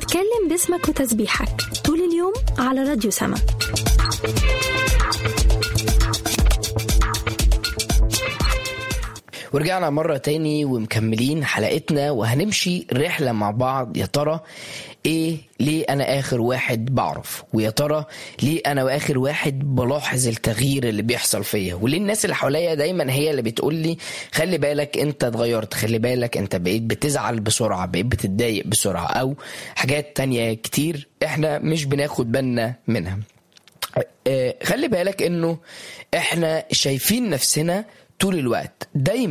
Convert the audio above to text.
اتكلم باسمك وتسبيحك طول اليوم على راديو سما ورجعنا مرة تاني ومكملين حلقتنا وهنمشي رحلة مع بعض يا ترى ايه ليه انا اخر واحد بعرف ويا ترى ليه انا اخر واحد بلاحظ التغيير اللي بيحصل فيا وليه الناس اللي حواليا دايما هي اللي بتقول لي خلي بالك انت اتغيرت خلي بالك انت بقيت بتزعل بسرعة بقيت بتتضايق بسرعة او حاجات تانية كتير احنا مش بناخد بالنا منها آه، خلي بالك انه احنا شايفين نفسنا طول الوقت دايما